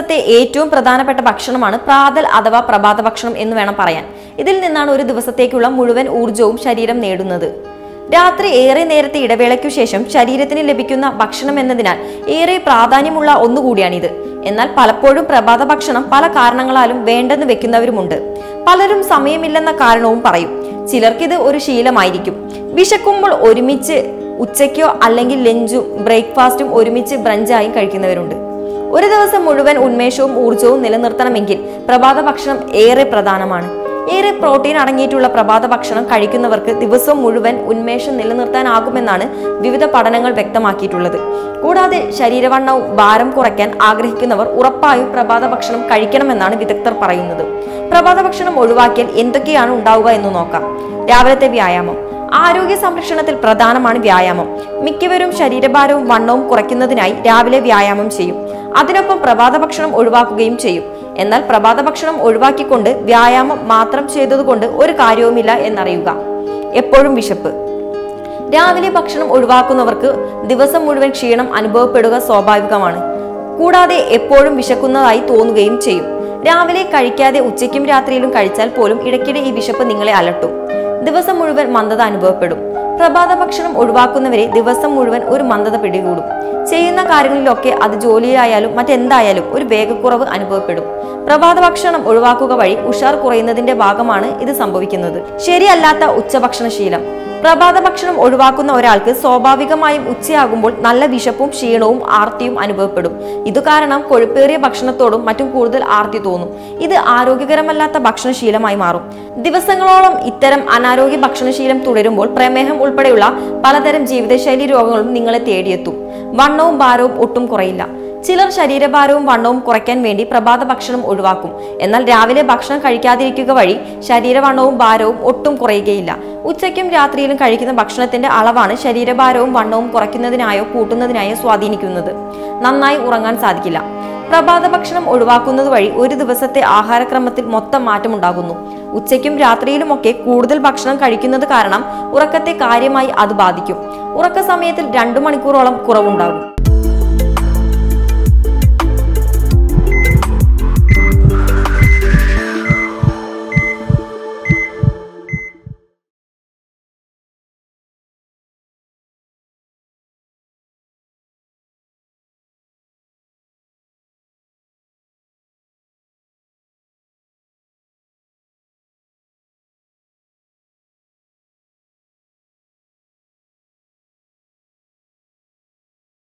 ദിവസത്തെ ഏറ്റവും പ്രധാനപ്പെട്ട ഭക്ഷണമാണ് പ്രാതൽ അഥവാ പ്രഭാത ഭക്ഷണം എന്ന് വേണം പറയാൻ ഇതിൽ നിന്നാണ് ഒരു ദിവസത്തേക്കുള്ള മുഴുവൻ ഊർജവും ശരീരം നേടുന്നത് രാത്രി ഏറെ നേരത്തെ ഇടവേളയ്ക്കു ശേഷം ശരീരത്തിന് ലഭിക്കുന്ന ഭക്ഷണം എന്നതിനാൽ ഏറെ പ്രാധാന്യമുള്ള ഒന്നുകൂടിയാണിത് എന്നാൽ പലപ്പോഴും പ്രഭാത ഭക്ഷണം പല കാരണങ്ങളാലും വേണ്ടെന്ന് വെക്കുന്നവരുമുണ്ട് പലരും സമയമില്ലെന്ന കാരണവും പറയും ചിലർക്കിത് ഒരു ശീലമായിരിക്കും വിശക്കുമ്പോൾ ഒരുമിച്ച് ഉച്ചയ്ക്കോ അല്ലെങ്കിൽ ലഞ്ചും ബ്രേക്ക്ഫാസ്റ്റും ഒരുമിച്ച് ബ്രഞ്ചായും കഴിക്കുന്നവരുണ്ട് ഒരു ദിവസം മുഴുവൻ ഉന്മേഷവും ഊർജവും നിലനിർത്തണമെങ്കിൽ പ്രഭാത ഭക്ഷണം ഏറെ പ്രധാനമാണ് ഏറെ പ്രോട്ടീൻ അടങ്ങിയിട്ടുള്ള പ്രഭാത ഭക്ഷണം കഴിക്കുന്നവർക്ക് ദിവസം മുഴുവൻ ഉന്മേഷം നിലനിർത്താനാകുമെന്നാണ് വിവിധ പഠനങ്ങൾ വ്യക്തമാക്കിയിട്ടുള്ളത് കൂടാതെ ശരീരവണ്ണവും ഭാരം കുറയ്ക്കാൻ ആഗ്രഹിക്കുന്നവർ ഉറപ്പായും പ്രഭാത ഭക്ഷണം കഴിക്കണമെന്നാണ് വിദഗ്ധർ പറയുന്നത് പ്രഭാത ഭക്ഷണം ഒഴിവാക്കിയാൽ എന്തൊക്കെയാണ് ഉണ്ടാവുക എന്ന് നോക്കാം രാവിലത്തെ വ്യായാമം ആരോഗ്യ സംരക്ഷണത്തിൽ പ്രധാനമാണ് വ്യായാമം മിക്കവരും ശരീരഭാരവും വണ്ണവും കുറയ്ക്കുന്നതിനായി രാവിലെ വ്യായാമം ചെയ്യും അതിനൊപ്പം പ്രഭാത ഭക്ഷണം ഒഴിവാക്കുകയും ചെയ്യും എന്നാൽ പ്രഭാത ഭക്ഷണം ഒഴിവാക്കിക്കൊണ്ട് വ്യായാമം മാത്രം ചെയ്തതുകൊണ്ട് ഒരു കാര്യവുമില്ല എന്നറിയുക എപ്പോഴും വിശപ്പ് രാവിലെ ഭക്ഷണം ഒഴിവാക്കുന്നവർക്ക് ദിവസം മുഴുവൻ ക്ഷീണം അനുഭവപ്പെടുക സ്വാഭാവികമാണ് കൂടാതെ എപ്പോഴും വിശക്കുന്നതായി തോന്നുകയും ചെയ്യും രാവിലെ കഴിക്കാതെ ഉച്ചയ്ക്കും രാത്രിയിലും കഴിച്ചാൽ പോലും ഇടയ്ക്കിടെ ഈ വിശപ്പ് നിങ്ങളെ അലട്ടും ദിവസം മുഴുവൻ മന്ദത അനുഭവപ്പെടും പ്രഭാത ഭക്ഷണം ഒഴിവാക്കുന്നവരെ ദിവസം മുഴുവൻ ഒരു മന്ദത പിടികൂടും ചെയ്യുന്ന കാര്യങ്ങളിലൊക്കെ അത് ജോലിയായാലും മറ്റെന്തായാലും ഒരു വേഗക്കുറവ് അനുഭവപ്പെടും പ്രഭാത ഭക്ഷണം ഒഴിവാക്കുക വഴി ഉഷാർ കുറയുന്നതിന്റെ ഭാഗമാണ് ഇത് സംഭവിക്കുന്നത് ശരിയല്ലാത്ത ഉച്ചഭക്ഷണ ശീലം പ്രഭാത ഭക്ഷണം ഒഴിവാക്കുന്ന ഒരാൾക്ക് സ്വാഭാവികമായും ഉച്ചയാകുമ്പോൾ നല്ല വിശപ്പും ക്ഷീണവും ആർത്തിയും അനുഭവപ്പെടും ഇതു കാരണം കൊഴുപ്പേറിയ ഭക്ഷണത്തോടും മറ്റും കൂടുതൽ ആർത്തി തോന്നും ഇത് ആരോഗ്യകരമല്ലാത്ത ഭക്ഷണശീലമായി മാറും ദിവസങ്ങളോളം ഇത്തരം അനാരോഗ്യ ഭക്ഷണശീലം തുടരുമ്പോൾ പ്രമേഹം ഉൾപ്പെടെയുള്ള പലതരം ജീവിതശൈലി രോഗങ്ങളും നിങ്ങളെ തേടിയെത്തും വണ്ണവും ഭാരവും ഒട്ടും കുറയില്ല ചിലർ ശരീരഭാരവും വണ്ണവും കുറയ്ക്കാൻ വേണ്ടി പ്രഭാത ഭക്ഷണം ഒഴിവാക്കും എന്നാൽ രാവിലെ ഭക്ഷണം കഴിക്കാതിരിക്കുക വഴി ശരീരവണ്ണവും ഭാരവും ഒട്ടും കുറയുകയില്ല ഉച്ചയ്ക്കും രാത്രിയിലും കഴിക്കുന്ന ഭക്ഷണത്തിന്റെ അളവാണ് ശരീരഭാരവും വണ്ണവും കുറയ്ക്കുന്നതിനായോ കൂട്ടുന്നതിനായോ സ്വാധീനിക്കുന്നത് നന്നായി ഉറങ്ങാൻ സാധിക്കില്ല പ്രഭാത ഭക്ഷണം ഒഴിവാക്കുന്നത് വഴി ഒരു ദിവസത്തെ ആഹാരക്രമത്തിൽ മൊത്തം മാറ്റമുണ്ടാകുന്നു ഉച്ചയ്ക്കും രാത്രിയിലുമൊക്കെ കൂടുതൽ ഭക്ഷണം കഴിക്കുന്നത് കാരണം ഉറക്കത്തെ കാര്യമായി അത് ബാധിക്കും ഉറക്ക സമയത്തിൽ രണ്ടു മണിക്കൂറോളം കുറവുണ്ടാകും